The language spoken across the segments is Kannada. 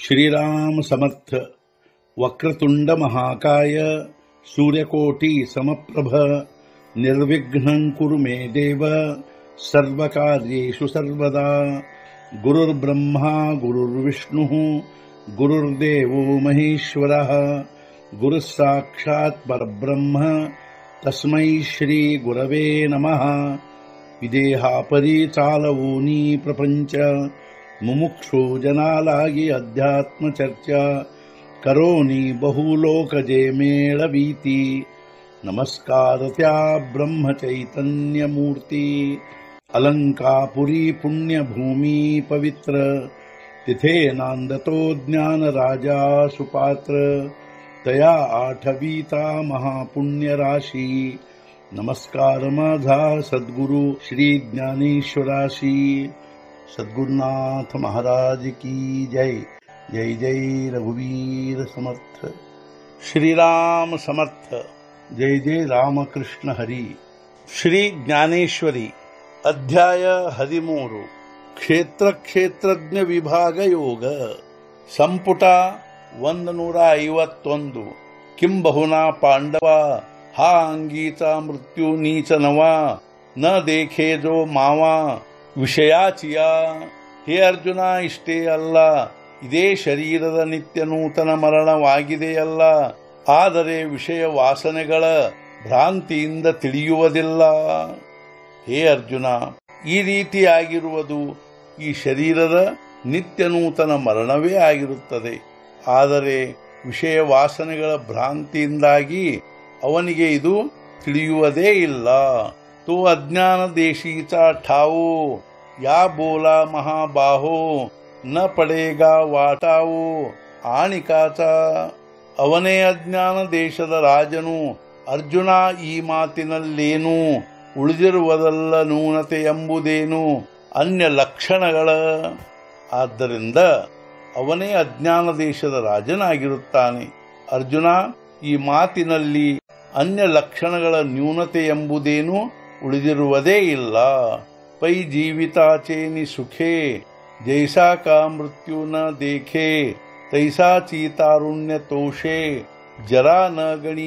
श्रीराम समर्थ वक्रतुंड महाकाय सूर्यकोटि समप्रभ निर्विघ्नं कुरु मे देव सर्वकार्येषु सर्वदा गुरुर्ब्रह्मा गुरुर्विष्णुः गुरुर्देवो महेश्वरः गुरुः साक्षात् परब्रह्म तस्मै श्रीगुरवे नमः ವಿದೇಹಾಪರಿ ಚಾಲವೂನಿ ಪ್ರಪಂಚ ಮುಮುಕ್ಷು ಜನಾಲಾಗಿ ಅಧ್ಯಾತ್ಮ ಚರ್ಚಾ ಕರೋನಿ ಬಹುಲೋಕಜೆ ಮೇಳವೀತಿ ನಮಸ್ಕಾರತ್ಯಾ ಬ್ರಹ್ಮ ಚೈತನ್ಯ ಮೂರ್ತಿ ಅಲಂಕಾಪುರಿ ಪುಣ್ಯ ಭೂಮಿ ಪವಿತ್ರ तिथे नांदतो ज्ञान राजा सुपात्र तया आठवीता महापुण्य राशी नमस्कार माझा सद्गुरु श्री ज्ञानेश्वराशी सद्गुरुनाथ महाराज की जय जय जय रघुवीर समर्थ श्रीराम समर्थ जय जय ರಾಮಕೃಷ್ಣ ಹರಿ ಶ್ರೀ ಜ್ಞಾನೇಶ್ವರಿ ಅಧ್ಯಾಯ ಹದಿಮೂರು ಕ್ಷೇತ್ರ ಕ್ಷೇತ್ರಜ್ಞ ವಿಭಾಗ ಯೋಗ ಸಂಪುಟ ಒಂದು ನೂರ ಐವತ್ತೊಂದು ಕಿಂಬಹುನಾ ಪಾಂಡವ ಹಾ ಅಂಗೀತ ಮೃತ್ಯು ನೀಚನವ ನ ದೇಖೆ ಜೋ ಮಾವ ವಿಷಯಾಚಿಯ ಹೇ ಅರ್ಜುನ ಇಷ್ಟೇ ಅಲ್ಲ ಇದೇ ಶರೀರದ ನಿತ್ಯ ನೂತನ ಮರಣವಾಗಿದೆಯಲ್ಲ ಆದರೆ ವಿಷಯ ವಾಸನೆಗಳ ಭ್ರಾಂತಿಯಿಂದ ತಿಳಿಯುವುದಿಲ್ಲ ಹೇ ಅರ್ಜುನ ಈ ರೀತಿಯಾಗಿರುವುದು ಈ ಶರೀರದ ನಿತ್ಯ ನೂತನ ಮರಣವೇ ಆಗಿರುತ್ತದೆ ಆದರೆ ವಿಷಯ ವಾಸನೆಗಳ ಭ್ರಾಂತಿಯಿಂದಾಗಿ ಅವನಿಗೆ ಇದು ತಿಳಿಯುವುದೇ ಇಲ್ಲ ತೋ ಅಜ್ಞಾನ ದೇಶೀಚಾ ಠಾವೋ ಯಾ ಬೋಲಾ ಮಹಾಬಾಹೋ ನ ಪಡೇಗ ವಾಟಾವೋ ಆಣಿಕಾಚ ಅವನೇ ಅಜ್ಞಾನ ದೇಶದ ರಾಜನು ಅರ್ಜುನ ಈ ಮಾತಿನಲ್ಲೇನು ಉಳಿದಿರುವುದಲ್ಲ ನ್ಯೂನತೆ ಎಂಬುದೇನು ಅನ್ಯ ಲಕ್ಷಣಗಳ ಆದ್ದರಿಂದ ಅವನೇ ಅಜ್ಞಾನ ದೇಶದ ರಾಜನಾಗಿರುತ್ತಾನೆ ಅರ್ಜುನ ಈ ಮಾತಿನಲ್ಲಿ ಅನ್ಯ ಲಕ್ಷಣಗಳ ನ್ಯೂನತೆ ಎಂಬುದೇನು ಉಳಿದಿರುವುದೇ ಇಲ್ಲ ಪೈ ಜೀವಿತಾಚೇನಿ ಸುಖೇ ಜೈಸಾ ಕಾ ಮೃತ್ಯು ನ ದೇಖೆ ತೈಸಾ ಚೀತಾರುಣ್ಯ ತೋಷೆ ಜರಾ ನ ಗಣಿ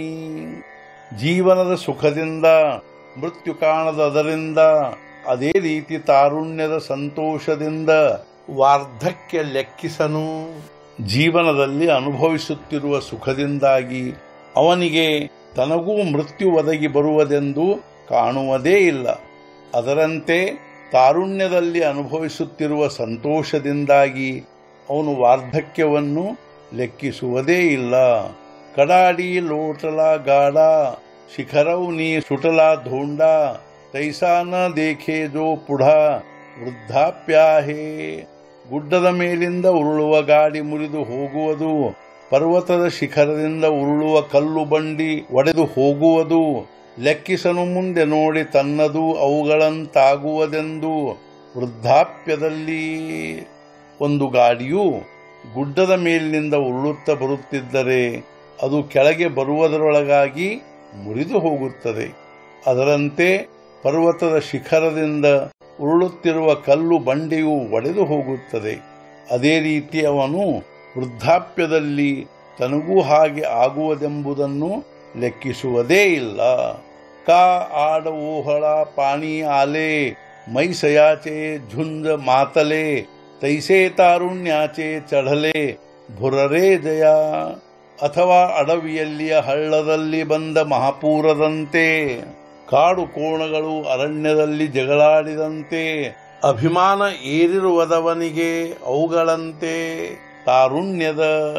ಜೀವನದ ಸುಖದಿಂದ ಮೃತ್ಯು ಕಾಣದ ಅದರಿಂದ ಅದೇ ರೀತಿ ತಾರುಣ್ಯದ ಸಂತೋಷದಿಂದ ವಾರ್ಧಕ್ಯ ಲೆಕ್ಕಿಸನು ಜೀವನದಲ್ಲಿ ಅನುಭವಿಸುತ್ತಿರುವ ಸುಖದಿಂದಾಗಿ ಅವನಿಗೆ ತನಗೂ ಮೃತ್ಯು ಒದಗಿ ಬರುವುದೆಂದು ಕಾಣುವುದೇ ಇಲ್ಲ ಅದರಂತೆ ತಾರುಣ್ಯದಲ್ಲಿ ಅನುಭವಿಸುತ್ತಿರುವ ಸಂತೋಷದಿಂದಾಗಿ ಅವನು ವಾರ್ಧಕ್ಯವನ್ನು ಲೆಕ್ಕಿಸುವುದೇ ಇಲ್ಲ ಕಡಾಡಿ ಲೋಟಲ ಗಾಡ ಶಿಖರವು ನೀ ಸುಟಲ ಧೋಂಡ ತೈಸಾನ ದೇಖೆ ಜೋ ಪುಢ ವೃದ್ಧಾಪ್ಯಾಹೇ ಗುಡ್ಡದ ಮೇಲಿಂದ ಉರುಳುವ ಗಾಡಿ ಮುರಿದು ಹೋಗುವುದು ಪರ್ವತದ ಶಿಖರದಿಂದ ಉರುಳುವ ಕಲ್ಲು ಬಂಡಿ ಒಡೆದು ಹೋಗುವುದು ಲೆಕ್ಕಿಸನು ಮುಂದೆ ನೋಡಿ ತನ್ನದು ಅವುಗಳಂತಾಗುವುದೆಂದು ವೃದ್ಧಾಪ್ಯದಲ್ಲಿ ಒಂದು ಗಾಡಿಯು ಗುಡ್ಡದ ಮೇಲಿನಿಂದ ಉರುಳುತ್ತಾ ಬರುತ್ತಿದ್ದರೆ ಅದು ಕೆಳಗೆ ಬರುವುದರೊಳಗಾಗಿ ಮುರಿದು ಹೋಗುತ್ತದೆ ಅದರಂತೆ ಪರ್ವತದ ಶಿಖರದಿಂದ ಉರುಳುತ್ತಿರುವ ಕಲ್ಲು ಬಂಡೆಯು ಒಡೆದು ಹೋಗುತ್ತದೆ ಅದೇ ರೀತಿ ಅವನು ವೃದ್ಧಾಪ್ಯದಲ್ಲಿ ತನಗೂ ಹಾಗೆ ಆಗುವುದೆಂಬುದನ್ನು ಲೆಕ್ಕಿಸುವುದೇ ಇಲ್ಲ ಕಾ ಆಡ ಓಹಳ ಪಾಣಿ ಆಲೆ ಮೈ ಸಯಾಚೆ ಝುಂಜ ಮಾತಲೆ ತೈಸೆ ತಾರುಣ್ಯಾಚೆ ಚಢಲೆ ಭುರರೇ ಜಯ ಅಥವಾ ಅಡವಿಯಲ್ಲಿಯ ಹಳ್ಳದಲ್ಲಿ ಬಂದ ಮಹಾಪೂರದಂತೆ ಕಾಡು ಕೋಣಗಳು ಅರಣ್ಯದಲ್ಲಿ ಜಗಳಾಡಿದಂತೆ ಅಭಿಮಾನ ಏರಿರುವುದವನಿಗೆ ಅವುಗಳಂತೆ ತಾರುಣ್ಯದ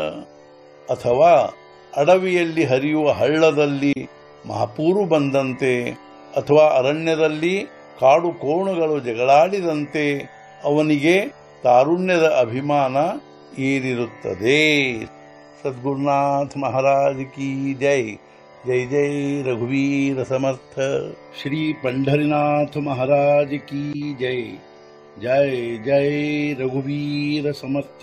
ಅಥವಾ ಅಡವಿಯಲ್ಲಿ ಹರಿಯುವ ಹಳ್ಳದಲ್ಲಿ ಮಹಾಪೂರು ಬಂದಂತೆ ಅಥವಾ ಅರಣ್ಯದಲ್ಲಿ ಕಾಡು ಕೋಣಗಳು ಜಗಳಾಡಿದಂತೆ ಅವನಿಗೆ ತಾರುಣ್ಯದ ಅಭಿಮಾನ ಏರಿರುತ್ತದೆ सदगुरुनाथ महाराज की जय जय जय रघुवीर समर्थ श्री पंढरीनाथ महाराज की जय जय जय रघुवीर समर्थ